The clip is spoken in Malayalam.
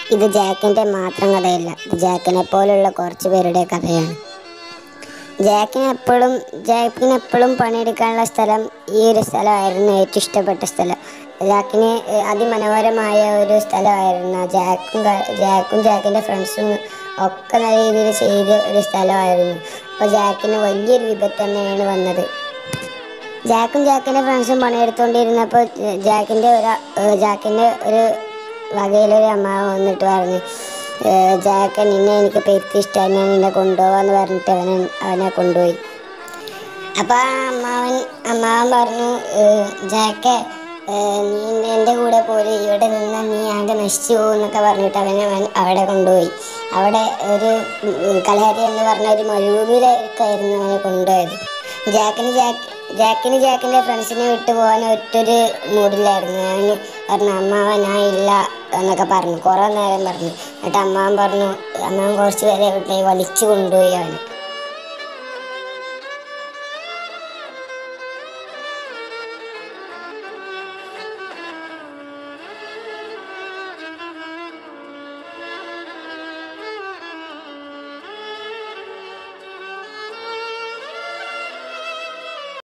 ഇത് ജാക്കിൻ്റെ മാത്രം കഥയല്ല ഇത് ജാക്കിനെ പോലുള്ള കുറച്ച് പേരുടെ കഥയാണ് ജാക്കിന് എപ്പോഴും ജാക്കിന് എപ്പോഴും പണിയെടുക്കാനുള്ള സ്ഥലം ഈ ഒരു സ്ഥലമായിരുന്നു ഏറ്റവും ഇഷ്ടപ്പെട്ട സ്ഥലം ജാക്കിന് ഏഹ്, അതിമനോഹരമായ ഒരു സ്ഥലമായിരുന്നു ജാക്കും ക- ജാക്കും ജാക്കിൻ്റെ ഫ്രണ്ട്സും ഒക്കെ നല്ല രീതിയിൽ ചെയ്ത ഒരു സ്ഥലമായിരുന്നു അപ്പോൾ ജാക്കിന് വലിയൊരു വിപത്ത് തന്നെയാണ് വന്നത് ജാക്കും ജാക്കിൻ്റെ ഫ്രണ്ട്സും പണിയെടുത്തുകൊണ്ടിരുന്നപ്പോൾ ജാക്കിൻ്റെ ഒരു ജാക്കിൻ്റെ ഒരു വകയിലൊരു അമ്മാവൻ വന്നിട്ട് പറഞ്ഞു "ഏഹ്, ജാക്ക് നിന്നെ എനിക്ക് പെരുത്തി ഇഷ്ടമായി ഞാൻ നിന്നെ കൊണ്ടുപോകാന്ന് പറഞ്ഞിട്ട് അവനെ അവനെ കൊണ്ടുപോയി അപ്പോൾ ആ അമ്മാവൻ അമ്മാവൻ പറഞ്ഞു "ഏഹ്, ജാക്കെ ഏഹ്, നീ എൻ്റെ കൂടെ പോര് ഇവിടെ നിന്ന് നീ ആകെ നശിച്ചു പോകും എന്നൊക്കെ പറഞ്ഞിട്ട് അവനെ അവൻ അവിടെ കൊണ്ടുപോയി അവിടെ ഒരു ഉം, കലഹരി എന്ന് പറഞ്ഞ ഒരു മരുഭൂമിയിലേക്കായിരുന്നു അവനെ കൊണ്ടുപോയത് ജാക്കിന് ജാക്ക് ജാക്കിന് ജാക്കിൻ്റെ ഫ്രണ്ട്സിനെ വിട്ടു പോകാൻ ഒറ്റൊരു മൂഡിലായിരുന്നു ഞാൻ പറഞ്ഞു അമ്മാവൻ ഞാൻ ഇല്ല എന്നൊക്കെ പറഞ്ഞു കുറേ നേരം പറഞ്ഞു എന്നിട്ട് അമ്മാവൻ പറഞ്ഞു അമ്മാവൻ കുറച്ച് പേരെ വിട്ടേ വലിച്ചു കൊണ്ടുപോയി അവന്